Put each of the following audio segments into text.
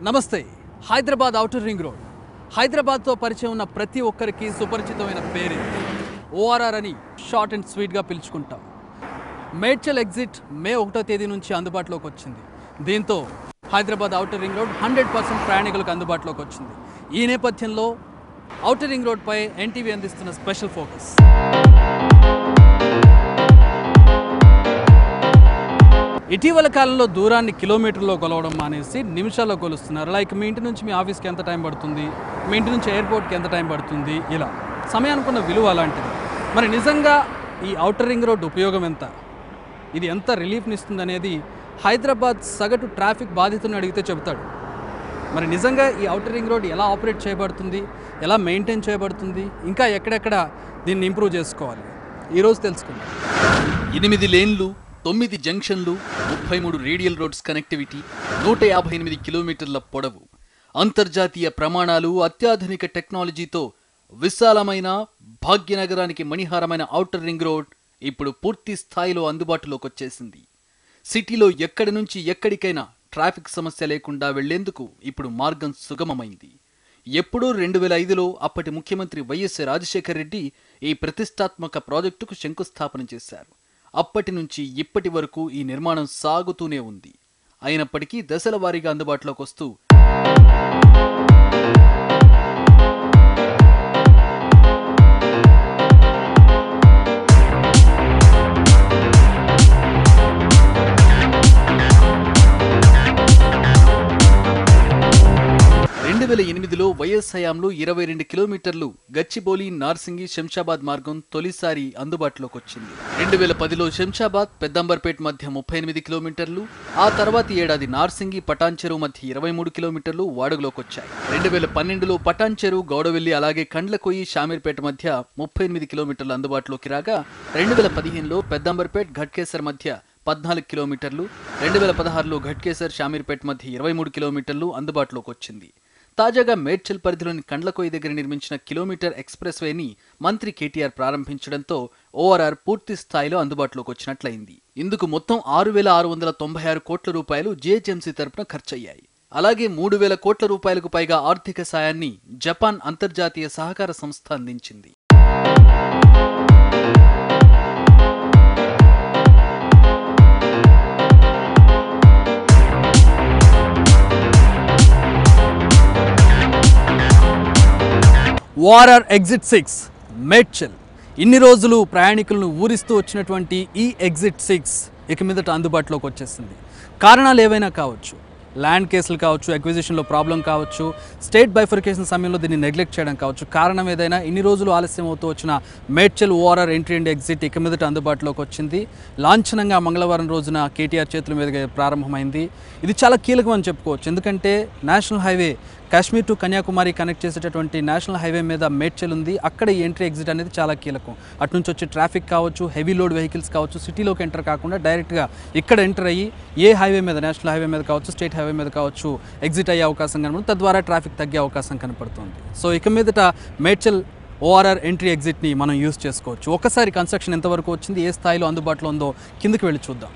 నమస్తే Hyderabad outer ring road హైదరాబాద్తో పరిచయం ఉన్న ప్రతి ఒక్కరికి సుపరిచితమైన పేరు ఓఆర్ఆర్ అని షార్ట్ అండ్ స్వీట్గా పిలుచుకుంటాం మేడ్చల్ ఎగ్జిట్ మే ఒకటో తేదీ నుంచి అందుబాటులోకి వచ్చింది దీంతో Hyderabad outer ring road hundred percent ప్రయాణికులకు అందుబాటులోకి వచ్చింది ఈ నేపథ్యంలో ఔటర్ రింగ్ రోడ్పై ఎన్టీవీ అందిస్తున్న స్పెషల్ ఫోకస్ ఇటీవల కాలంలో దూరాన్ని కిలోమీటర్లో కొలవడం మానేసి నిమిషాల్లో కొలుస్తున్నారు లైక్ మీ ఇంటి నుంచి మీ ఆఫీస్కి ఎంత టైం పడుతుంది మీ ఇంటి నుంచి ఎయిర్పోర్ట్కి ఎంత టైం పడుతుంది ఇలా సమయానుకున్న విలువ అలాంటిది మరి నిజంగా ఈ ఔటర్ రింగ్ రోడ్ ఉపయోగం ఎంత ఇది ఎంత రిలీఫ్ని ఇస్తుంది అనేది హైదరాబాద్ సగటు ట్రాఫిక్ బాధితులను అడిగితే చెబుతాడు మరి నిజంగా ఈ ఔటర్ రింగ్ రోడ్ ఎలా ఆపరేట్ చేయబడుతుంది ఎలా మెయింటైన్ చేయబడుతుంది ఇంకా ఎక్కడెక్కడ దీన్ని ఇంప్రూవ్ చేసుకోవాలి ఈరోజు తెలుసుకుందాం ఎనిమిది లేన్లు తొమ్మిది జంక్షన్లు ముప్పై మూడు రేడియల్ రోడ్స్ కనెక్టివిటీ నూట యాభై ఎనిమిది కిలోమీటర్ల పొడవు అంతర్జాతీయ ప్రమాణాలు అత్యాధునిక టెక్నాలజీతో విశాలమైన భాగ్యనగరానికి మణిహారమైన ఔటర్ రింగ్ రోడ్ ఇప్పుడు పూర్తి స్థాయిలో అందుబాటులోకి వచ్చేసింది సిటీలో ఎక్కడి నుంచి ఎక్కడికైనా ట్రాఫిక్ సమస్య లేకుండా వెళ్లేందుకు ఇప్పుడు మార్గం సుగమమైంది ఎప్పుడూ రెండు వేల ఐదులో అప్పటి ముఖ్యమంత్రి వైఎస్ రాజశేఖర్ రెడ్డి ఈ ప్రతిష్టాత్మక ప్రాజెక్టుకు శంకుస్థాపన చేశారు అప్పటి నుంచి ఇప్పటి వరకు ఈ నిర్మాణం సాగుతూనే ఉంది అయినప్పటికీ దశల వారీగా అందుబాటులోకి వస్తూ రెండు వేల ఎనిమిదిలో వైఎస్ హయాంలో ఇరవై రెండు కిలోమీటర్లు గచ్చిబౌలి నార్సింగి శంషాబాద్ మార్గం తొలిసారి అందుబాటులోకి వచ్చింది రెండు వేల పదిలో శంషాబాద్ పెద్దంబర్పేట్ మధ్య ముప్పై ఎనిమిది కిలోమీటర్లు ఆ తర్వాతి ఏడాది నార్సింగి పటాన్చెరు మధ్య ఇరవై మూడు కిలోమీటర్లు వాడుకలోకి వచ్చాయి రెండు వేల పన్నెండులో పటాన్చెరు గౌడవెల్లి అలాగే కండ్లకొయ్యి షామీర్పేట మధ్య ముప్పై ఎనిమిది కిలోమీటర్లు అందుబాటులోకి రాగా రెండు వేల పదిహేనులో పెద్దంబర్పేట్ ఘట్కేసర్ మధ్య పద్నాలుగు కిలోమీటర్లు రెండు వేల పదహారులో ఘట్కేసర్ షామీర్పేట్ మధ్య ఇరవై మూడు కిలోమీటర్లు అందుబాటులోకి వచ్చింది తాజాగా మేడ్చల్ పరిధిలోని కండ్లకోయి దగ్గర నిర్మించిన కిలోమీటర్ ఎక్స్ప్రెస్ వేని మంత్రి కేటీఆర్ ప్రారంభించడంతో ఓఆర్ఆర్ పూర్తి స్థాయిలో అందుబాటులోకి వచ్చినట్లయింది ఇందుకు మొత్తం ఆరు వేల ఆరు వందల తొంభై ఆరు కోట్ల రూపాయలు జీహెచ్ఎంసీ తరపున ఖర్చయ్యాయి అలాగే మూడు వేల కోట్ల రూపాయలకు పైగా ఆర్థిక సాయాన్ని జపాన్ అంతర్జాతీయ సహకార సంస్థ అందించింది వారర్ ఎగ్జిట్ సిక్స్ మేడ్చల్ ఇన్ని రోజులు ప్రయాణికులను ఊరిస్తూ వచ్చినటువంటి ఈ ఎగ్జిట్ సిక్స్ ఇక మీదట అందుబాటులోకి వచ్చేసింది కారణాలు ఏవైనా కావచ్చు ల్యాండ్ కేసులు కావచ్చు అక్విజిషన్లో ప్రాబ్లం కావచ్చు స్టేట్ బైఫర్కేషన్ సమయంలో దీన్ని నెగ్లెక్ట్ చేయడం కావచ్చు కారణం ఏదైనా ఇన్ని రోజులు ఆలస్యం అవుతూ వచ్చిన Medchal ORR entry and exit ఇక మీదట అందుబాటులోకి వచ్చింది లాంఛనంగా మంగళవారం రోజున కేటీఆర్ చేతుల మీదుగా ప్రారంభమైంది ఇది చాలా కీలకం అని చెప్పుకోవచ్చు ఎందుకంటే national highway Kashmir to Kanyakumari connect చేసేటటువంటి నేషనల్ హైవే మీద మేడ్చల్ ఉంది అక్కడ ఈ ఎంట్రీ ఎగ్జిట్ అనేది చాలా కీలకం అటు నుంచి వచ్చే ట్రాఫిక్ కావచ్చు హెవీ లోడ్ వెహికల్స్ కావచ్చు సిటీలోకి ఎంటర్ కాకుండా డైరెక్ట్గా ఇక్కడ ఎంటర్ అయ్యి ఏ హైవే మీద నేషనల్ హైవే మీద కావచ్చు స్టేట్ హైవే మీద కావచ్చు ఎగ్జిట్ అయ్యే అవకాశం కనబడుతుంది తద్వారా ట్రాఫిక్ తగ్గే అవకాశం కనపడుతుంది సో ఇక మీదట మేడ్చల్ ఓఆర్ఆర్ ఎంట్రీ ఎగ్జిట్ని మనం యూస్ చేసుకోవచ్చు ఒకసారి కన్స్ట్రక్షన్ ఎంతవరకు వచ్చింది ఏ స్థాయిలో అందుబాటులో ఉందో కిందకి వెళ్ళి చూద్దాం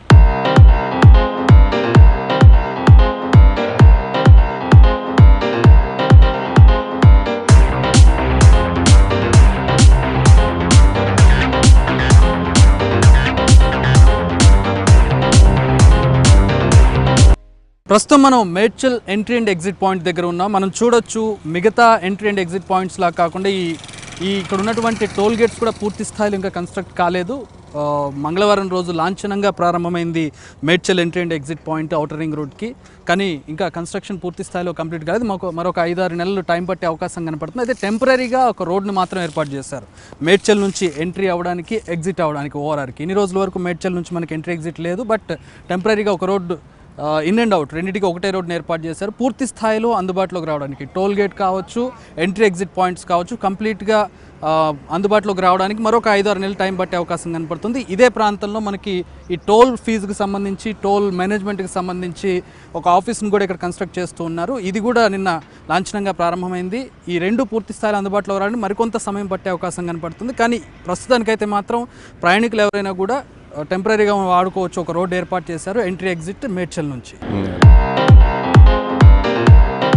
ప్రస్తుతం మనం Medchal entry and exit point దగ్గర ఉన్నాం మనం చూడొచ్చు మిగతా ఎంట్రీ అండ్ ఎగ్జిట్ పాయింట్స్ లా కాకుండా ఈ ఈ ఇక్కడ ఉన్నటువంటి టోల్ గేట్స్ కూడా పూర్తి స్థాయిలో ఇంకా కన్స్ట్రక్ట్ కాలేదు ఆ, మంగళవారం రోజు లాంఛనంగా ప్రారంభమైంది Medchal entry and exit point outer ring రోడ్కి కానీ ఇంకా కన్స్ట్రక్షన్ పూర్తి స్థాయిలో కంప్లీట్ కాలేదు మాకు మరొక ఐదారు నెలలు టైం పట్టే అవకాశం కనపడుతుంది అయితే టెంపరీగా ఒక రోడ్ని మాత్రం ఏర్పాటు చేశారు మేడ్చల్ నుంచి ఎంట్రీ అవ్వడానికి ఎగ్జిట్ అవ్వడానికి ఓఆర్ఆర్కి ఇన్ని రోజుల వరకు మేడ్చల్ నుంచి మనకి ఎంట్రీ ఎగ్జిట్ లేదు బట్ టెంపరీగా ఒక రోడ్డు ఇన్ అండ్ అవుట్ రెండింటికి ఒకటే రోడ్ని ఏర్పాటు చేశారు పూర్తి స్థాయిలో అందుబాటులోకి రావడానికి టోల్ గేట్ కావచ్చు ఎంట్రీ ఎగ్జిట్ పాయింట్స్ కావచ్చు కంప్లీట్గా ఆ, అందుబాటులోకి రావడానికి మరొక ఐదు ఆరు నెలలు టైం పట్టే అవకాశం కనపడుతుంది ఇదే ప్రాంతంలో మనకి ఈ టోల్ ఫీజుకి సంబంధించి టోల్ మేనేజ్మెంట్కి సంబంధించి ఒక ఆఫీస్ని కూడా ఇక్కడ కన్స్ట్రక్ట్ చేస్తూ ఉన్నారు ఇది కూడా నిన్న లాంఛనంగా ప్రారంభమైంది ఈ రెండు పూర్తి స్థాయిలో అందుబాటులో రావడానికి మరికొంత సమయం పట్టే అవకాశం కనపడుతుంది కానీ ప్రస్తుతానికైతే మాత్రం ప్రయాణికులు ఎవరైనా కూడా టెంపరీగా వాడుకోవచ్చు ఒక రోడ్ ఏర్పాటు చేశారు ఎంట్రీ ఎగ్జిట్ మేడ్చల్ నుంచి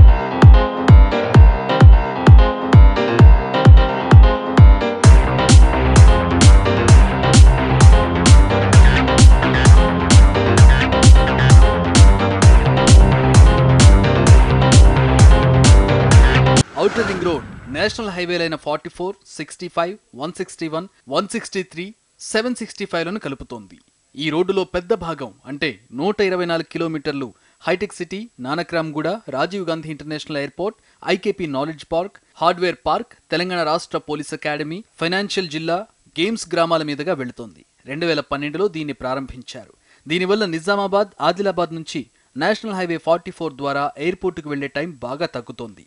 ఔటర్ రింగ్ రోడ్ నేషనల్ హైవేలైన forty four sixty five one sixty one one sixty three seven sixty ఫైవ్లను కలుపుతోంది ఈ రోడ్డులో పెద్ద భాగం అంటే నూట ఇరవై నాలుగు కిలోమీటర్లు hi tech city Nanakramguda Rajiv Gandhi international airport IKP knowledge park hardware park Telangana రాష్ట్ర పోలీస్ అకాడమీ ఫైనాన్షియల్ జిల్లా గేమ్స్ గ్రామాల మీదుగా వెళుతోంది రెండు వేల పన్నెండులో దీన్ని ప్రారంభించారు దీనివల్ల నిజామాబాద్ ఆదిలాబాద్ నుంచి నేషనల్ హైవే ఫార్టీ ఫోర్ ద్వారా ఎయిర్పోర్టుకు వెళ్లే టైం బాగా తగ్గుతోంది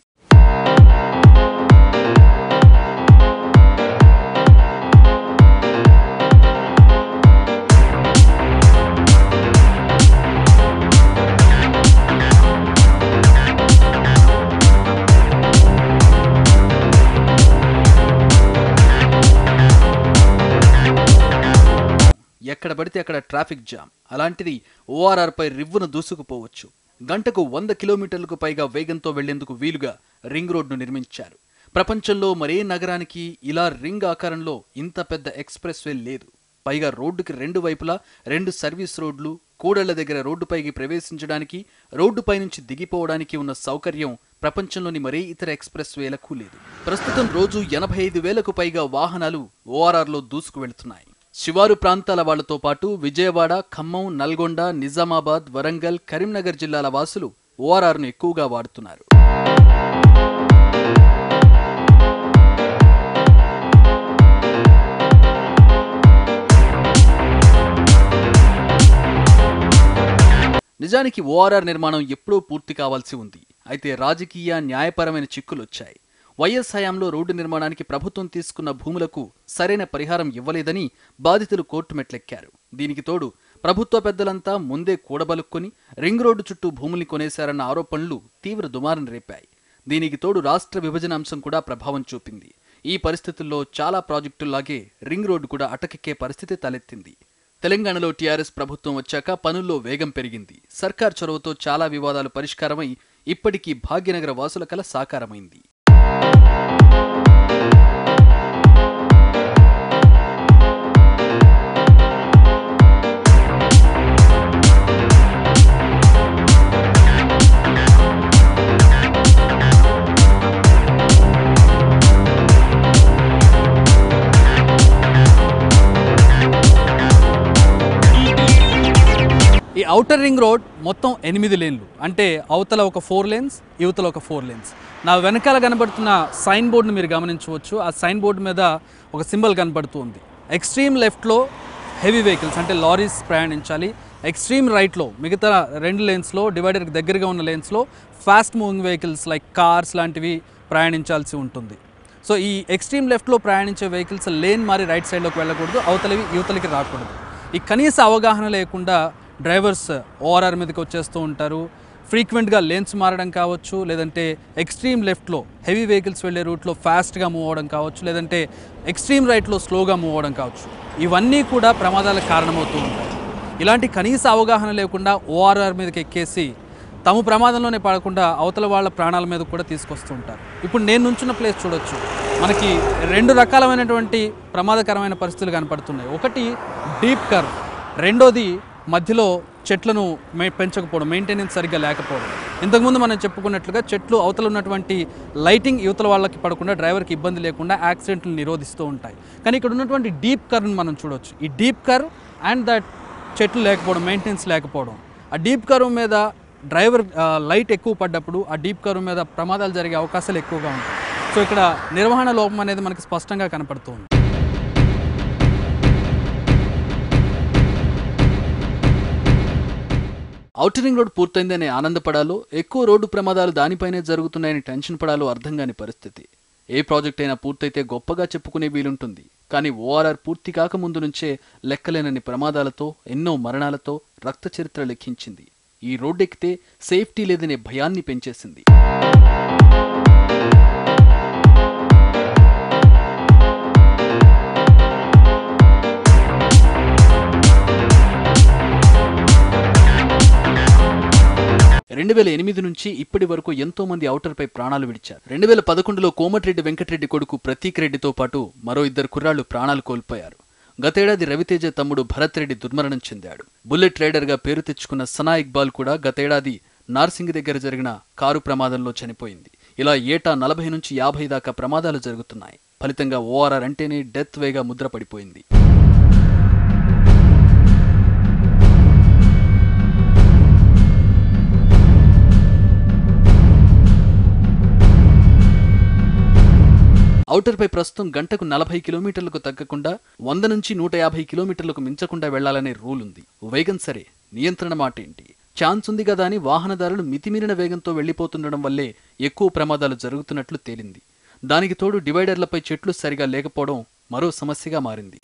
ఎక్కడ పడితే అక్కడ ట్రాఫిక్ జామ్ అలాంటిది ఓఆర్ఆర్ పై రివ్వును దూసుకుపోవచ్చు గంటకు వంద కిలోమీటర్లకు పైగా వేగంతో వెళ్లేందుకు వీలుగా రింగ్ రోడ్ను నిర్మించారు ప్రపంచంలో మరే నగరానికి ఇలా రింగ్ ఆకారంలో ఇంత పెద్ద ఎక్స్ప్రెస్ వే లేదు పైగా రోడ్డుకి రెండు వైపులా రెండు సర్వీస్ రోడ్లు కూడళ్ల దగ్గర రోడ్డుపైకి ప్రవేశించడానికి రోడ్డుపై నుంచి దిగిపోవడానికి ఉన్న సౌకర్యం ప్రపంచంలోని మరే ఇతర ఎక్స్ప్రెస్ వేలకు లేదు ప్రస్తుతం రోజు ఎనభై ఐదు వేలకు పైగా వాహనాలు ఓఆర్ఆర్లో దూసుకు వెళుతున్నాయి శివారు ప్రాంతాల వాళ్లతో పాటు విజయవాడ ఖమ్మం నల్గొండ నిజామాబాద్ వరంగల్ కరీంనగర్ జిల్లాల వాసులు ఓఆర్ఆర్ను ఎక్కువగా వాడుతున్నారు నిజానికి ఓఆర్ఆర్ నిర్మాణం ఎప్పుడూ పూర్తి కావాల్సి ఉంది అయితే రాజకీయ న్యాయపరమైన చిక్కులొచ్చాయి వైఎస్ హయాంలో రోడ్డు నిర్మాణానికి ప్రభుత్వం తీసుకున్న భూములకు సరైన పరిహారం ఇవ్వలేదని బాధితులు కోర్టు మెట్లెక్కారు దీనికి తోడు ప్రభుత్వ పెద్దలంతా ముందే కూడబలుక్కొని రింగ్ రోడ్డు చుట్టూ భూముల్ని కొనేశారన్న ఆరోపణలు తీవ్ర దుమారం రేపాయి దీనికి తోడు రాష్ట్ర విభజన అంశం కూడా ప్రభావం చూపింది ఈ పరిస్థితుల్లో చాలా ప్రాజెక్టుల్లాగే రింగ్ రోడ్డు కూడా అటకెక్కే పరిస్థితి తలెత్తింది తెలంగాణలో టీఆర్ఎస్ ప్రభుత్వం వచ్చాక పనుల్లో వేగం పెరిగింది సర్కార్ చొరవతో చాలా వివాదాలు పరిష్కారమై ఇప్పటికీ భాగ్యనగర వాసుల కల సాకారమైంది ఈ ఔటర్ రింగ్ రోడ్ మొత్తం ఎనిమిది లేన్లు అంటే అవతల ఒక ఫోర్ లేన్స్ యువతల ఒక ఫోర్ లేన్స్ నా వెనకాల కనబడుతున్న సైన్ బోర్డును మీరు గమనించవచ్చు ఆ సైన్ బోర్డు మీద ఒక సింబల్ కనబడుతుంది ఎక్స్ట్రీమ్ లెఫ్ట్లో హెవీ వెహికల్స్ అంటే లారీస్ ప్రయాణించాలి ఎక్స్ట్రీమ్ రైట్లో మిగతా రెండు లేన్స్లో డివైడర్కి దగ్గరగా ఉన్న లేన్స్లో fast moving vehicles like cars లాంటివి ప్రయాణించాల్సి ఉంటుంది సో ఈ ఎక్స్ట్రీమ్ లెఫ్ట్లో ప్రయాణించే వెహికల్స్ లేన్ మారి రైట్ సైడ్లోకి వెళ్ళకూడదు అవతలివి యువతలకి రాకూడదు ఈ కనీస అవగాహన లేకుండా డ్రైవర్స్ ఓఆర్ఆర్ మీదకి వచ్చేస్తూ ఉంటారు ఫ్రీక్వెంట్గా లేన్స్ మారడం కావచ్చు లేదంటే ఎక్స్ట్రీమ్ లెఫ్ట్లో హెవీ వెహికల్స్ వెళ్ళే రూట్లో ఫాస్ట్గా మూవ్ అవ్వడం కావచ్చు లేదంటే ఎక్స్ట్రీమ్ రైట్లో స్లోగా మూవ్ అవ్వడం కావచ్చు ఇవన్నీ కూడా ప్రమాదాలకు కారణమవుతూ ఉంటాయి ఇలాంటి కనీస అవగాహన లేకుండా ఓఆర్ఆర్ మీదకి ఎక్కేసి తాము ప్రమాదంలోనే పడకుండా అవతల వాళ్ళ ప్రాణాల మీద కూడా తీసుకొస్తూ ఉంటారు ఇప్పుడు నేను నుంచున్న ప్లేస్ చూడొచ్చు మనకి రెండు రకాలమైనటువంటి ప్రమాదకరమైన పరిస్థితులు కనపడుతున్నాయి ఒకటి డీప్ కర్వ్ రెండోది మధ్యలో చెట్లను మే పెంచకపోవడం మెయింటెనెన్స్ సరిగ్గా లేకపోవడం ఇంతకుముందు మనం చెప్పుకున్నట్లుగా చెట్లు అవతల ఉన్నటువంటి లైటింగ్ యువతల వాళ్ళకి పడకుండా డ్రైవర్కి ఇబ్బంది లేకుండా యాక్సిడెంట్లు నిరోధిస్తూ ఉంటాయి కానీ ఇక్కడ ఉన్నటువంటి డీప్ కర్వ్ని మనం చూడొచ్చు ఈ డీప్ కర్వ్ అండ్ దట్ చెట్లు లేకపోవడం మెయింటెనెన్స్ లేకపోవడం ఆ డీప్ కర్వ్ మీద డ్రైవర్ ఆ, లైట్ ఎక్కువ పడ్డప్పుడు ఆ డీప్ కర్వ్ మీద ప్రమాదాలు జరిగే అవకాశాలు ఎక్కువగా ఉంటాయి సో ఇక్కడ నిర్వహణ లోపం అనేది మనకి స్పష్టంగా కనపడుతుంది ఔటర్ రింగ్ రోడ్ పూర్తయిందని ఆనందపడాలో ఎక్కువ రోడ్డు ప్రమాదాలు దానిపైనే జరుగుతున్నాయని టెన్షన్ పడాలో అర్థం కాని పరిస్థితి ఏ ప్రాజెక్ట్ అయినా పూర్తయితే గొప్పగా చెప్పుకునే వీలుంటుంది కానీ ఓఆర్ఆర్ పూర్తి కాకముందు నుంచే లెక్కలేనన్ని ప్రమాదాలతో ఎన్నో మరణాలతో రక్త చరిత్ర లెక్కించింది ఈ రోడ్డెక్కితే సేఫ్టీ లేదనే భయాన్ని పెంచేసింది రెండు వేల ఎనిమిది నుంచి ఇప్పటి వరకు ఎంతో మంది ఔటర్పై ప్రాణాలు విడిచారు రెండు వేల పదకొండులో కోమటిరెడ్డి వెంకటరెడ్డి కొడుకు ప్రతీక్ రెడ్డితో పాటు మరో ఇద్దరు కుర్రాళ్లు ప్రాణాలు కోల్పోయారు గతేడాది రవితేజ తమ్ముడు భరత్ రెడ్డి దుర్మరణం చెందాడు బుల్లెట్ రైడర్గా పేరు తెచ్చుకున్న సనా ఇక్బాల్ కూడా గతేడాది నార్సింగ్ దగ్గర జరిగిన కారు ప్రమాదంలో చనిపోయింది ఇలా ఏటా నలభై నుంచి యాభై దాకా ప్రమాదాలు జరుగుతున్నాయి ఫలితంగా ఓఆర్ఆర్ అంటేనే డెత్ వేగా ముద్ర పడిపోయింది ఔటర్పై ప్రస్తుతం గంటకు నలభై కిలోమీటర్లకు తగ్గకుండా వంద నుంచి నూట యాభై కిలోమీటర్లకు మించకుండా వెళ్లాలనే రూల్ ఉంది వేగం సరే నియంత్రణ మాట ఏంటి ఛాన్స్ ఉంది కదా అని వాహనదారులు మితిమీరిన వేగంతో వెళ్లిపోతుండడం వల్లే ఎక్కువ ప్రమాదాలు జరుగుతున్నట్లు తేలింది దానికి తోడు డివైడర్లపై చెట్లు సరిగా లేకపోవడం మరో సమస్యగా మారింది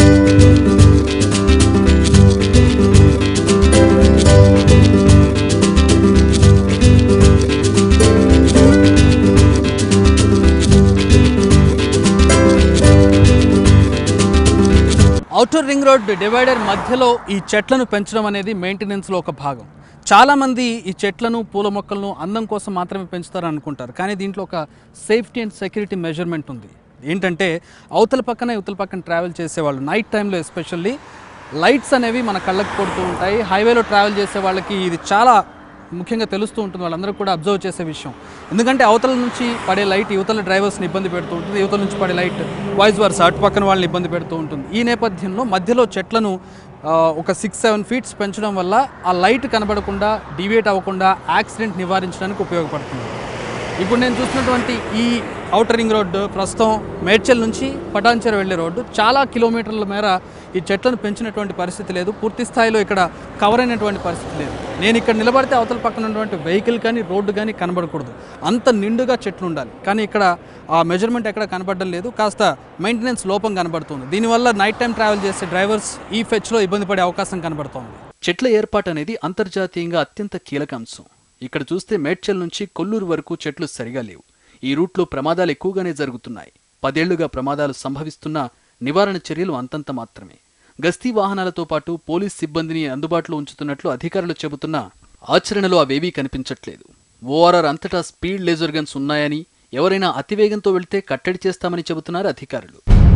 ఔటర్ రింగ్ రోడ్ డివైడర్ మధ్యలో ఈ చెట్లను పెంచడం అనేది మెయింటెనెన్స్లో ఒక భాగం చాలామంది ఈ చెట్లను పూల మొక్కలను అందం కోసం మాత్రమే పెంచుతారు అనుకుంటారు కానీ దీంట్లో ఒక సేఫ్టీ అండ్ సెక్యూరిటీ మెజర్మెంట్ ఉంది ఏంటంటే అవతల పక్కన ఇవతల పక్కన ట్రావెల్ చేసేవాళ్ళు నైట్ టైంలో ఎస్పెషల్లీ లైట్స్ అనేవి మన కళ్ళకు కొడుతూ ఉంటాయి హైవేలో ట్రావెల్ చేసే వాళ్ళకి ఇది చాలా ముఖ్యంగా తెలుస్తూ ఉంటుంది వాళ్ళందరూ కూడా అబ్జర్వ్ చేసే విషయం ఎందుకంటే అవతల నుంచి పడే లైట్ యువతల డ్రైవర్స్ని ఇబ్బంది పెడుతూ ఉంటుంది యువతల నుంచి పడే లైట్ వాయిస్ వర్స్ అటు పక్కన వాళ్ళని ఇబ్బంది పెడుతూ ఉంటుంది ఈ నేపథ్యంలో మధ్యలో చెట్లను ఆ, ఒక సిక్స్ సెవెన్ ఫీట్స్ పెంచడం వల్ల ఆ లైట్ కనబడకుండా డివియేట్ అవ్వకుండా యాక్సిడెంట్ నివారించడానికి ఉపయోగపడుతుంది ఇప్పుడు నేను చూసినటువంటి ఈ ఔటర్ రింగ్ రోడ్డు ప్రస్తుతం మేడ్చల్ నుంచి పటాన్చెరు వెళ్ళే రోడ్డు చాలా కిలోమీటర్ల మేర ఈ చెట్లను పెంచినటువంటి పరిస్థితి లేదు పూర్తి స్థాయిలో ఇక్కడ కవర్ అయినటువంటి పరిస్థితి లేదు నేను ఇక్కడ నిలబడితే అవతల పక్కన ఉన్నటువంటి వెహికల్ కానీ రోడ్డు కానీ కనబడకూడదు అంత నిండుగా చెట్లు ఉండాలి కానీ ఇక్కడ ఆ మెజర్మెంట్ ఎక్కడ కనబడడం లేదు కాస్త మెయింటెనెన్స్ లోపం కనబడుతుంది దీనివల్ల నైట్ టైం ట్రావెల్ చేసే డ్రైవర్స్ ఈ ఫెచ్లో ఇబ్బంది పడే అవకాశం కనబడుతోంది చెట్ల ఏర్పాటు అనేది అంతర్జాతీయంగా అత్యంత కీలక అంశం ఇక్కడ చూస్తే మేడ్చల్ నుంచి కొల్లూరు వరకు చెట్లు సరిగా లేవు ఈ రూట్లో ప్రమాదాలు ఎక్కువగానే జరుగుతున్నాయి పదేళ్లుగా ప్రమాదాలు సంభవిస్తున్నా నివారణ చర్యలు అంతంత మాత్రమే గస్తీ వాహనాలతో పాటు పోలీస్ సిబ్బందిని అందుబాటులో ఉంచుతున్నట్లు అధికారులు చెబుతున్నా ఆచరణలో అవేవీ కనిపించట్లేదు ఓఆర్ఆర్ అంతటా స్పీడ్ లేజర్ గన్స్ ఉన్నాయని ఎవరైనా అతివేగంతో వెళ్తే కట్టడి చేస్తామని చెబుతున్నారు అధికారులు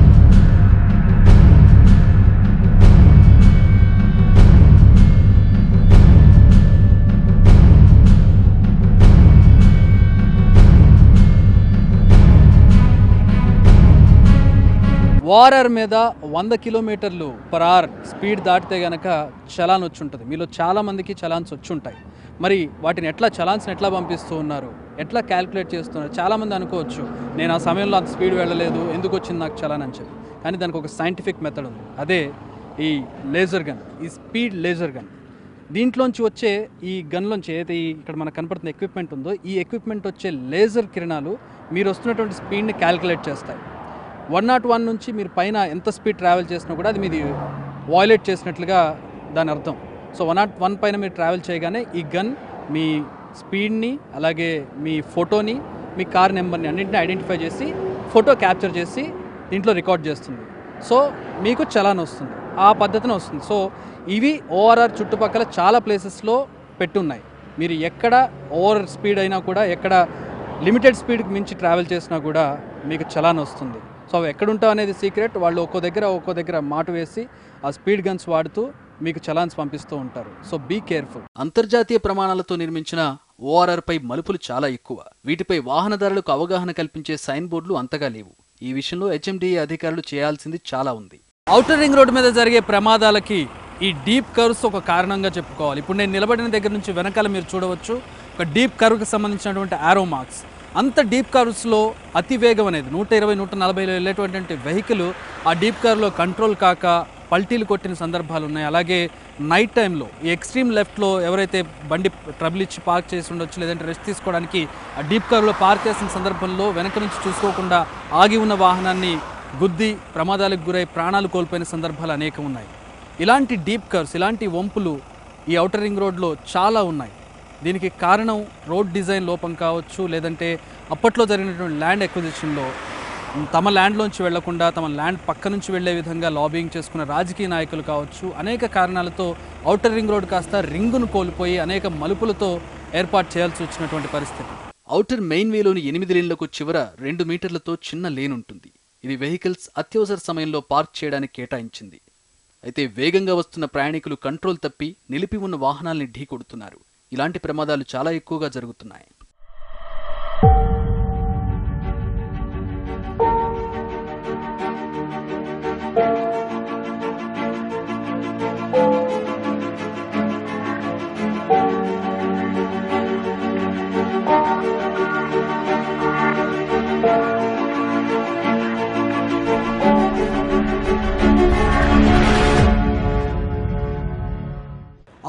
వారర్ మీద వంద కిలోమీటర్లు పర్ అవర్ స్పీడ్ దాటితే గనక చలాన్ వచ్చి ఉంటుంది మీలో చాలా మందికి చలాన్స్ వచ్చి ఉంటాయి మరి వాటిని ఎట్లా చలాన్స్ని ఎట్లా పంపిస్తూ ఉన్నారు ఎట్లా క్యాలిక్యులేట్ చేస్తున్నారు చాలామంది అనుకోవచ్చు నేను ఆ సమయంలో అంత స్పీడ్ వెళ్ళలేదు ఎందుకు వచ్చింది నాకు చలాన్ అని చెప్పి కానీ దానికి ఒక సైంటిఫిక్ మెథడ్ ఉంది అదే ఈ లేజర్ గన్ ఈ స్పీడ్ లేజర్ గన్ దీంట్లోంచి వచ్చే ఈ గన్లోంచి ఏదైతే ఈ ఇక్కడ మనకు కనపడుతున్న ఎక్విప్మెంట్ ఉందో ఈ ఎక్విప్మెంట్ వచ్చే లేజర్ కిరణాలు మీరు వస్తున్నటువంటి స్పీడ్ని క్యాలిక్యులేట్ చేస్తాయి వన్ నాట్ వన్ నుంచి మీరు పైన ఎంత స్పీడ్ ట్రావెల్ చేసినా కూడా అది మీది వాయిలేట్ చేసినట్లుగా దాని అర్థం సో వన్ నాట్ వన్ పైన మీరు ట్రావెల్ చేయగానే ఈ గన్ మీ స్పీడ్ని అలాగే మీ ఫోటోని మీ కార్ నెంబర్ని అన్నింటిని ఐడెంటిఫై చేసి ఫోటో క్యాప్చర్ చేసి దీంట్లో రికార్డ్ చేస్తుంది సో మీకు చలాన్ వస్తుంది ఆ పద్ధతిని వస్తుంది సో ఇవి ఓఆర్ఆర్ చుట్టుపక్కల చాలా ప్లేసెస్లో పెట్టున్నాయి మీరు ఎక్కడ ఓవర్ స్పీడ్ అయినా కూడా ఎక్కడ లిమిటెడ్ స్పీడ్కి మించి ట్రావెల్ చేసినా కూడా మీకు చలాన్ వస్తుంది సో అవి ఎక్కడుంటావు అనేది సీక్రెట్ వాళ్ళు ఒక్కో దగ్గర ఒక్కో దగ్గర మాట వేసి ఆ స్పీడ్ గన్స్ వాడుతూ మీకు చలాన్స్ పంపిస్తూ ఉంటారు సో బీ కేర్ఫుల్ అంతర్జాతీయ ప్రమాణాలతో నిర్మించిన ఓఆర్ఆర్ పై మలుపులు చాలా ఎక్కువ వీటిపై వాహనదారులకు అవగాహన కల్పించే సైన్ బోర్డులు అంతగా లేవు ఈ విషయంలో హెచ్ఎండిఏ అధికారులు చేయాల్సింది చాలా ఉంది ఔటర్ రింగ్ రోడ్డు మీద జరిగే ప్రమాదాలకి ఈ డీప్ కర్వ్స్ ఒక కారణంగా చెప్పుకోవాలి ఇప్పుడు నేను నిలబడిన దగ్గర నుంచి వెనకాల మీరు చూడవచ్చు ఒక డీప్ కర్వ్కి సంబంధించినటువంటి ఆరో మార్క్స్ అంత డీప్ కర్వ్స్లో అతి వేగం అనేది నూట ఇరవై నూట నలభైలో వెళ్ళేటువంటి వెహికల్ ఆ డీప్ కర్వ్లో కంట్రోల్ కాక పల్టీలు కొట్టిన సందర్భాలు ఉన్నాయి అలాగే నైట్ టైంలో ఈ ఎక్స్ట్రీమ్ లెఫ్ట్లో ఎవరైతే బండి ట్రబుల్ ఇచ్చి పార్క్ చేసి ఉండొచ్చు లేదంటే రెస్ట్ తీసుకోవడానికి ఆ డీప్ కర్వ్లో పార్క్ చేసిన సందర్భంలో వెనక నుంచి చూసుకోకుండా ఆగి ఉన్న వాహనాన్ని గుద్ది ప్రమాదాలకు గురై ప్రాణాలు కోల్పోయిన సందర్భాలు అనేకం ఉన్నాయి ఇలాంటి డీప్ కర్వ్స్ ఇలాంటి వంపులు ఈ ఔటర్ రింగ్ రోడ్లో చాలా ఉన్నాయి దీనికి కారణం రోడ్ డిజైన్ లోపం కావచ్చు లేదంటే అప్పట్లో జరిగినటువంటి ల్యాండ్ ఎక్విజిషన్లో తమ ల్యాండ్లోంచి వెళ్లకుండా తమ ల్యాండ్ పక్క నుంచి వెళ్లే విధంగా లాబింగ్ చేసుకున్న రాజకీయ నాయకులు కావచ్చు అనేక కారణాలతో ఔటర్ రింగ్ రోడ్ కాస్త రింగును కోల్పోయి అనేక మలుపులతో ఏర్పాటు చేయాల్సి వచ్చినటువంటి పరిస్థితి ఔటర్ మెయిన్ వేలోని ఎనిమిది లేన్లకు చివర రెండు మీటర్లతో చిన్న లేన్ ఉంటుంది ఇది వెహికల్స్ అత్యవసర సమయంలో పార్క్ చేయడానికి కేటాయించింది అయితే వేగంగా వస్తున్న ప్రయాణికులు కంట్రోల్ తప్పి నిలిపి ఉన్న వాహనాల్ని ఢీకొడుతున్నారు ఇలాంటి ప్రమాదాలు చాలా ఎక్కువగా జరుగుతున్నాయి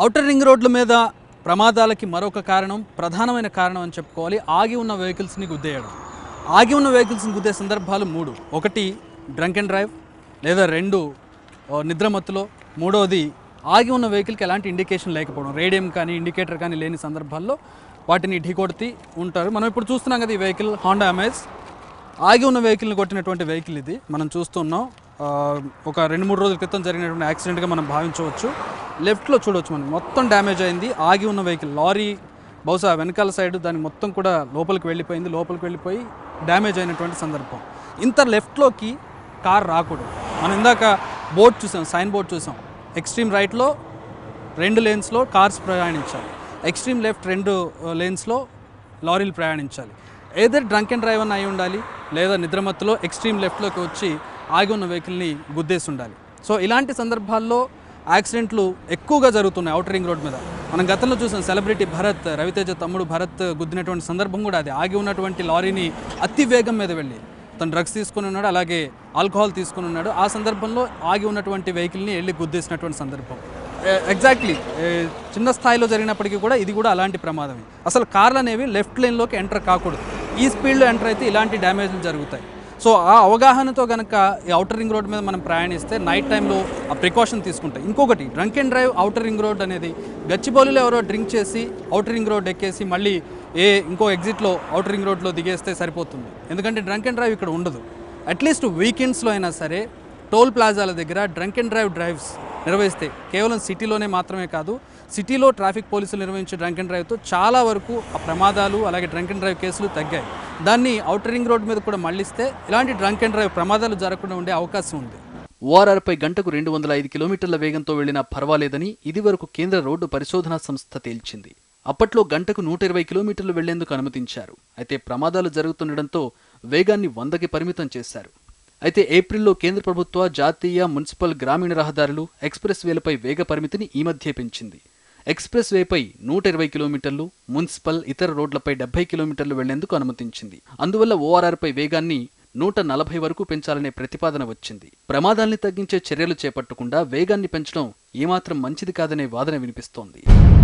ఔటర్ రింగ్ రోడ్ల మీద ప్రమాదాలకి మరొక కారణం ప్రధానమైన కారణం అని చెప్పుకోవాలి ఆగి ఉన్న వెహికల్స్ని గుద్దేయడం ఆగి ఉన్న వెహికల్స్ని గుద్దే సందర్భాలు మూడు ఒకటి డ్రంక్ అండ్ డ్రైవ్ లేదా రెండు ఆ, నిద్రమత్తులో మూడోది ఆగి ఉన్న వెహికల్కి ఎలాంటి ఇండికేషన్ లేకపోవడం రేడియం కానీ ఇండికేటర్ కానీ లేని సందర్భాల్లో వాటిని ఢీకొడితే ఉంటారు మనం ఇప్పుడు చూస్తున్నాం కదా ఈ వెహికల్ హోండా అమేజ్ ఆగి ఉన్న వెహికల్ని కొట్టినటువంటి వెహికల్ ఇది మనం చూస్తున్నాం ఆ, ఒక రెండు మూడు రోజుల క్రితం జరిగినటువంటి యాక్సిడెంట్గా మనం భావించవచ్చు లెఫ్ట్లో చూడవచ్చు మనం మొత్తం డ్యామేజ్ అయింది ఆగి ఉన్న వెహికల్ లారీ బహుశా వెనకాల సైడ్ దాని మొత్తం కూడా లోపలికి వెళ్ళిపోయింది లోపలికి వెళ్ళిపోయి డ్యామేజ్ అయినటువంటి సందర్భం ఇంత లెఫ్ట్లోకి కార్ రాకూడదు మనం ఇందాక బోర్డ్ చూసాం సైన్ బోర్డ్ చూసాం ఎక్స్ట్రీమ్ రైట్లో రెండు లేన్స్లో కార్స్ ప్రయాణించాలి ఎక్స్ట్రీమ్ లెఫ్ట్ రెండు లేన్స్లో లారీలు ప్రయాణించాలి ఏదర్ డ్రంక్ అండ్ డ్రైవర్ అయి ఉండాలి లేదా నిద్రమత్తులో ఎక్స్ట్రీమ్ లెఫ్ట్లోకి వచ్చి ఆగి ఉన్న వెహికల్ని గుద్దేసి ఉండాలి సో ఇలాంటి సందర్భాల్లో యాక్సిడెంట్లు ఎక్కువగా జరుగుతున్నాయి అవుటర్ రింగ్ రోడ్ మీద మనం గతంలో చూసాం సెలబ్రిటీ భరత్ రవితేజ తమ్ముడు భరత్ గుద్దినటువంటి సందర్భం కూడా అది ఆగి ఉన్నటువంటి లారీని అతి వేగం మీద వెళ్ళి తను డ్రగ్స్ తీసుకుని ఉన్నాడు అలాగే ఆల్కహాల్ తీసుకుని ఉన్నాడు ఆ సందర్భంలో ఆగి ఉన్నటువంటి వెహికల్ని వెళ్ళి గుద్దేసినటువంటి సందర్భం ఎగ్జాక్ట్లీ చిన్న స్థాయిలో జరిగినప్పటికీ కూడా ఇది కూడా అలాంటి ప్రమాదమే అసలు కార్లు అనేవి లెఫ్ట్ లైన్లోకి ఎంటర్ కాకూడదు ఈ స్పీడ్లో ఎంటర్ అయితే ఇలాంటి డ్యామేజ్లు జరుగుతాయి సో ఆ అవగాహనతో కనుక ఈ అవుటర్ రింగ్ రోడ్ మీద మనం ప్రయాణిస్తే నైట్ టైంలో ఆ ప్రికాషన్ తీసుకుంటాయి ఇంకొకటి drunk and drive outer ring road అనేది గచ్చిబౌలిలో ఎవరో డ్రింక్ చేసి అవుటర్ రింగ్ రోడ్ ఎక్కేసి మళ్ళీ ఏ ఇంకో ఎగ్జిట్లో అవుటర్ రింగ్ రోడ్లో దిగేస్తే సరిపోతుంది ఎందుకంటే డ్రంక్ అండ్ డ్రైవ్ ఇక్కడ ఉండదు అట్లీస్ట్ వీకెండ్స్లో అయినా సరే టోల్ ప్లాజాల దగ్గర డ్రంక్ అండ్ డ్రైవ్ డ్రైవ్స్ నిర్వహిస్తే కేవలం సిటీలోనే మాత్రమే కాదు సిటీలో ట్రాఫిక్ పోలీసులు నిర్వహించే డ్రంక్ అండ్ డ్రైవ్తో చాలా వరకు ఆ ప్రమాదాలు అలాగే డ్రంక్ అండ్ డ్రైవ్ కేసులు తగ్గాయి దాన్ని అవుటర్ రింగ్ రోడ్ మీద కూడా మళ్ళిస్తే ఇలాంటి డ్రంక్ అండ్ డ్రైవ్ ప్రమాదాలు జరగకుండా ఉండే అవకాశం ఉంది ఓఆర్ఆర్పై గంటకు రెండు వందల ఐదు కిలోమీటర్ల వేగంతో వెళ్లినా పర్వాలేదని ఇదివరకు కేంద్ర రోడ్డు పరిశోధనా సంస్థ తేల్చింది అప్పట్లో గంటకు నూట ఇరవై కిలోమీటర్లు వెళ్లేందుకు అనుమతించారు అయితే ప్రమాదాలు జరుగుతుండటంతో వేగాన్ని వందకి పరిమితం చేశారు అయితే ఏప్రిల్లో కేంద్ర ప్రభుత్వ జాతీయ మున్సిపల్ గ్రామీణ రహదారులు ఎక్స్ప్రెస్ వేలపై వేగ పరిమితిని ఈ మధ్య పెంచింది ఎక్స్ప్రెస్ వేపై నూట ఇరవై కిలోమీటర్లు మున్సిపల్ ఇతర రోడ్లపై డెబ్బై కిలోమీటర్లు వెళ్లేందుకు అనుమతించింది అందువల్ల ఓఆర్ఆర్పై వేగాన్ని నూట నలభై వరకు పెంచాలనే ప్రతిపాదన వచ్చింది ప్రమాదాల్ని తగ్గించే చర్యలు చేపట్టకుండా వేగాన్ని పెంచడం ఏమాత్రం మంచిది కాదనే వాదన వినిపిస్తోంది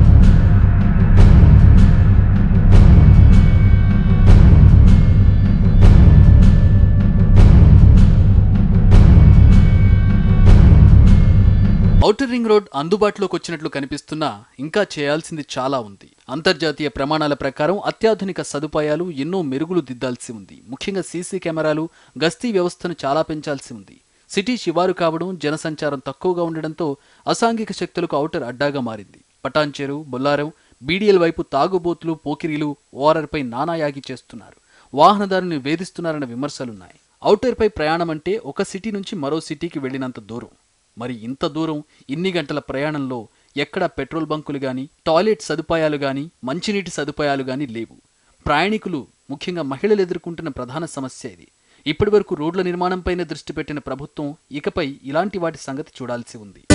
ఔటర్ రింగ్ రోడ్ అందుబాటులోకి వచ్చినట్లు కనిపిస్తున్నా ఇంకా చేయాల్సింది చాలా ఉంది అంతర్జాతీయ ప్రమాణాల ప్రకారం అత్యాధునిక సదుపాయాలు ఎన్నో మెరుగులు దిద్దాల్సి ఉంది ముఖ్యంగా సీసీ కెమెరాలు గస్తీ వ్యవస్థను చాలా పెంచాల్సి ఉంది సిటీ శివారు కావడం జనసంచారం తక్కువగా ఉండడంతో అసాంఘిక శక్తులకు ఔటర్ అడ్డాగా మారింది పటాన్చెరు బొల్లారం బీడీఎల్ వైపు తాగుబోతులు పోకిరీలు ఓఆర్ఆర్పై నానాయాగి చేస్తున్నారు వాహనదారుని వేధిస్తున్నారన్న విమర్శలున్నాయి ఔటర్పై ప్రయాణం అంటే ఒక సిటీ నుంచి మరో సిటీకి వెళ్ళినంత దూరం మరి ఇంత దూరం ఇన్ని గంటల ప్రయాణంలో ఎక్కడా పెట్రోల్ బంకులు గాని టాయిలెట్ సదుపాయాలు గాని మంచినీటి సదుపాయాలు గాని లేవు ప్రయాణికులు ముఖ్యంగా మహిళలు ఎదుర్కొంటున్న ప్రధాన సమస్య ఇది ఇప్పటివరకు రోడ్ల నిర్మాణంపైనే దృష్టి పెట్టిన ప్రభుత్వం ఇకపై ఇలాంటి వాటి సంగతి చూడాల్సి ఉంది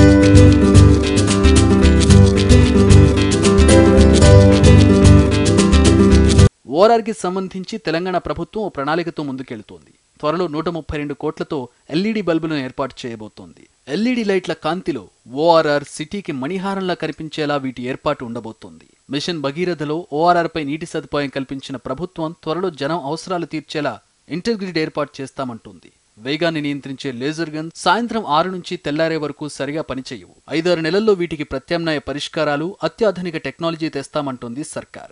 ఓఆర్ఆర్కి సంబంధించి తెలంగాణ ప్రభుత్వం ఓ ప్రణాళికతో ముందుకెళ్తోంది త్వరలో నూట ముప్పై రెండు కోట్లతో ఎల్ఈడి బల్బులను ఏర్పాటు చేయబోతోంది ఎల్ఈడి లైట్ల కాంతిలో ఓఆర్ఆర్ సిటీకి మణిహారంలా కనిపించేలా వీటి ఏర్పాటు ఉండబోతోంది మిషన్ భగీరథలో ఓఆర్ఆర్ పై నీటి సదుపాయం కల్పించిన ప్రభుత్వం త్వరలో జనం అవసరాలు తీర్చేలా ఇంటర్గ్రిడ్ ఏర్పాటు చేస్తామంటుంది వేగాన్ని నియంత్రించే లేజర్ గన్ సాయంత్రం ఆరు నుంచి తెల్లారే వరకు సరిగా పనిచేయవు ఐదారు నెలల్లో వీటికి ప్రత్యామ్నాయ పరిష్కారాలు అత్యాధునిక టెక్నాలజీ తెస్తామంటోంది సర్కార్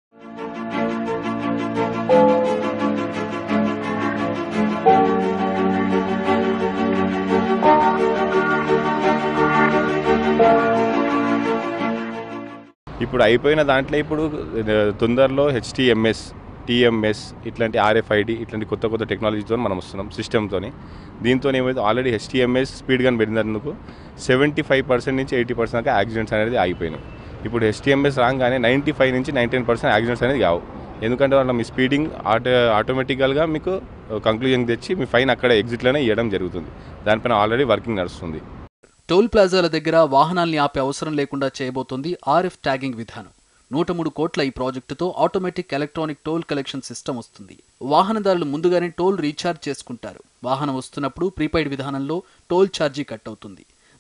ఇప్పుడు అయిపోయిన దాంట్లో ఇప్పుడు ఆ, తొందరలో హెచ్టిఎంఎస్ టీఎంఎస్ ఇట్లాంటి ఆర్ఎఫ్ఐడి ఇట్లాంటి కొత్త కొత్త టెక్నాలజీతో మనం వస్తున్నాం సిస్టమ్తో దీంతో ఏమైతే ఆల్రెడీ హెచ్టిఎంఎస్ స్పీడ్ గన్ పెట్టినందుకు సెవెంటీ ఫైవ్ పర్సెంట్ నుంచి ఎయిటీ పర్సెంట్ దాకా యాక్సిడెంట్స్ అనేది ఆగిపోయినాయి ఇప్పుడు హెచ్టిఎంఎస్ రాగానే నైంటీ ఫైవ్ నుంచి నైంటీ పర్సెంట్ యాక్సిడెంట్స్ అనేది కావు ఎందుకంటే వాళ్ళ మీ స్పీడింగ్ ఆటో ఆటోమేటికల్గా మీకు కంక్లూజన్ తెచ్చి మీ ఫైన్ అక్కడ ఎగ్జిట్లోనే ఇవ్వడం జరుగుతుంది దానిపైన ఆల్రెడీ వర్కింగ్ నడుస్తుంది టోల్ ప్లాజాల దగ్గర వాహనాల్ని ఆపే అవసరం లేకుండా చేయబోతోంది ఆర్ఎఫ్ ట్యాగింగ్ విధానం నూట మూడు కోట్ల ఈ ప్రాజెక్టుతో automatic electronic toll collection system వస్తుంది వాహనదారులు ముందుగానే టోల్ రీఛార్జ్ చేసుకుంటారు వాహనం వస్తున్నప్పుడు ప్రీపెయిడ్ విధానంలో టోల్ ఛార్జీ కట్ అవుతుంది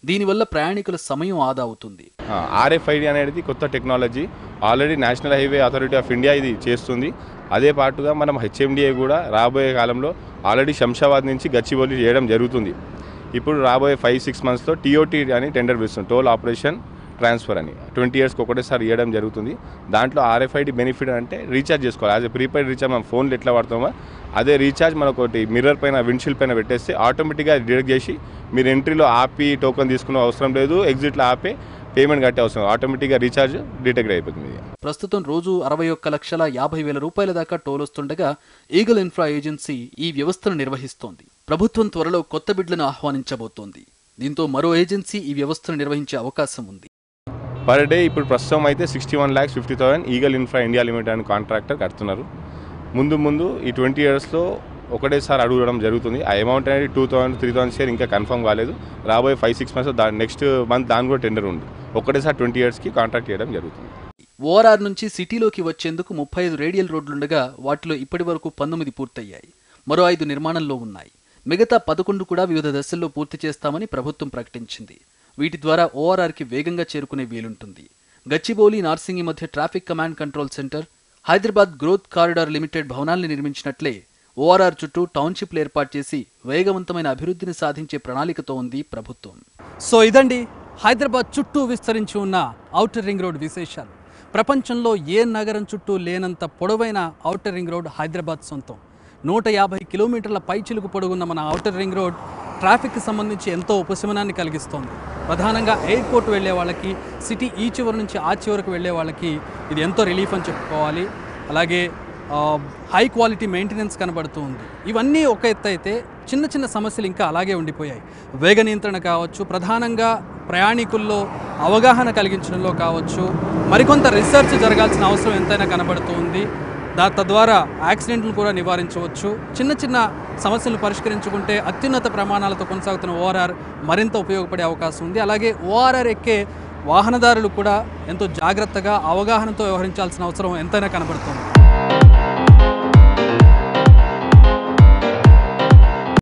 దీనివల్ల ప్రయాణికుల సమయం ఆదా అవుతుంది ఆర్ఎఫ్ఐడి అనేది కొత్త technology already national highway authority of India ఇది చేస్తుంది అదే పాటుగా మనం హెచ్ఎండిఏ కూడా రాబోయే కాలంలో ఆల్రెడీ శంషాబాద్ నుంచి గచ్చిబౌలి చేయడం జరుగుతుంది ఇప్పుడు రాబోయే ఫైవ్ సిక్స్ మంత్స్లో టీఓటీ అని టెండర్ పిలుస్తుంది టోల్ ఆపరేషన్ ట్రాన్స్ఫర్ అని ట్వంటీ ఇయర్స్కి ఒకటేసారి ఇవ్వడం జరుగుతుంది దాంట్లో ఆర్ఎఫ్ఐడి బెనిఫిట్ అంటే రీఛార్జ్ చేసుకోవాలి యాజ్ ఎ ప్రీపెయిడ్ రీఛార్జ్ మనం ఫోన్లో ఎట్లా వాడతామో అదే రీఛార్జ్ మనకు ఒకటి మిర్రర్ పైన విండ్షీల్డ్ పైన పెట్టేస్తే ఆటోమేటిక్గా డిడక్ట్ చేసి మీరు ఎంట్రీలో ఆపి టోకెన్ తీసుకునే అవసరం లేదు ఎగ్జిట్లో ఆపే పేమెంట్ కట్టే అవసరం ఆటోమేటిక్గా రీఛార్జ్ డిటెక్ట్ అయిపోతుంది ఇది. ప్రస్తుతం రోజు అరవై ఒక్క లక్షల యాభై వేల రూపాయల దాకా టోల్ వస్తుండగా ఈగల్ ఇన్ఫ్రా ఏజెన్సీ ఈ వ్యవస్థను నిర్వహిస్తోంది ప్రభుత్వం త్వరలో కొత్త బిడ్లను ఆహ్వానించబోతోంది దీంతో మరో ఏజెన్సీ ఈ వ్యవస్థను నిర్వహించే అవకాశం ఉంది పర్ డే ఇప్పుడు ప్రస్తుతం అయితే sixty one lakhs fifty thousand Eagle Infra India Limited అని కాంట్రాక్టర్ కడుతున్నారు ముందు ముందు ఈ ట్వంటీ ఇయర్స్లో ఒకటేసారి అడగడం జరుగుతుంది ఆ అమౌంట్ అనేది two thousand three thousand share ఇంకా కన్ఫర్మ్ కాలేదు రాబోయే ఫైవ్ సిక్స్ మంత్స్ దాని నెక్స్ట్ మంత్ దాని కూడా టెండర్ ఉంది ఒకటేసారి ట్వంటీ ఇయర్స్కి కాంట్రాక్ట్ చేయడం జరుగుతుంది ఓఆర్ఆర్ నుంచి సిటీలోకి వచ్చేందుకు ముప్పై ఐదు రేడియల్ రోడ్లుండగా వాటిలో ఇప్పటి వరకు పంతొమ్మిది పూర్తయ్యాయి మరో ఐదు నిర్మాణంలో ఉన్నాయి మిగతా పదకొండు కూడా వివిధ దశల్లో పూర్తి చేస్తామని ప్రభుత్వం ప్రకటించింది వీటి ద్వారా ఓఆర్ఆర్కి వేగంగా చేరుకునే వీలుంటుంది గచ్చిబౌలి నార్సింగి మధ్య traffic command control centre Hyderabad growth corridor limited భవనాల్ని నిర్మించినట్లే ఓఆర్ఆర్ చుట్టూ టౌన్షిప్లు ఏర్పాటు చేసి వేగవంతమైన అభివృద్ధిని సాధించే ప్రణాళికతో ఉంది ప్రభుత్వం సో ఇదండి హైదరాబాద్ చుట్టూ విస్తరించి ఉన్న ఔటర్ రింగ్ రోడ్ విశేషాలు ప్రపంచంలో ఏ నగరం చుట్టూ లేనంత పొడవైన ఔటర్ రింగ్ రోడ్ హైదరాబాద్ సొంతం నూట యాభై కిలోమీటర్ల పైచిలుకు పొడుగున్న మన ఔటర్ రింగ్ రోడ్ ట్రాఫిక్కి సంబంధించి ఎంతో ఉపశమనాన్ని కలిగిస్తోంది ప్రధానంగా ఎయిర్పోర్ట్ వెళ్ళే వాళ్ళకి సిటీ ఈ చివరి నుంచి ఆ చివరకు వెళ్ళే వాళ్ళకి ఇది ఎంతో రిలీఫ్ అని చెప్పుకోవాలి అలాగే ఆ, హై క్వాలిటీ మెయింటెనెన్స్ కనబడుతూ ఉంది ఇవన్నీ ఒక ఎత్తు అయితే చిన్న చిన్న సమస్యలు ఇంకా అలాగే ఉండిపోయాయి వేగ నియంత్రణ కావచ్చు ప్రధానంగా ప్రయాణికుల్లో అవగాహన కలిగించడంలో కావచ్చు మరికొంత రీసెర్చ్ జరగాల్సిన అవసరం ఎంతైనా కనబడుతూ ఉంది దా తద్వారా యాక్సిడెంట్లు కూడా నివారించవచ్చు చిన్న చిన్న సమస్యలను పరిష్కరించుకుంటే అత్యున్నత ప్రమాణాలతో కొనసాగుతున్న ఓఆర్ఆర్ మరింత ఉపయోగపడే అవకాశం ఉంది అలాగే ఓఆర్ఆర్ ఎక్కే వాహనదారులు కూడా ఎంతో జాగ్రత్తగా అవగాహనతో వ్యవహరించాల్సిన అవసరం ఎంతైనా కనబడుతుంది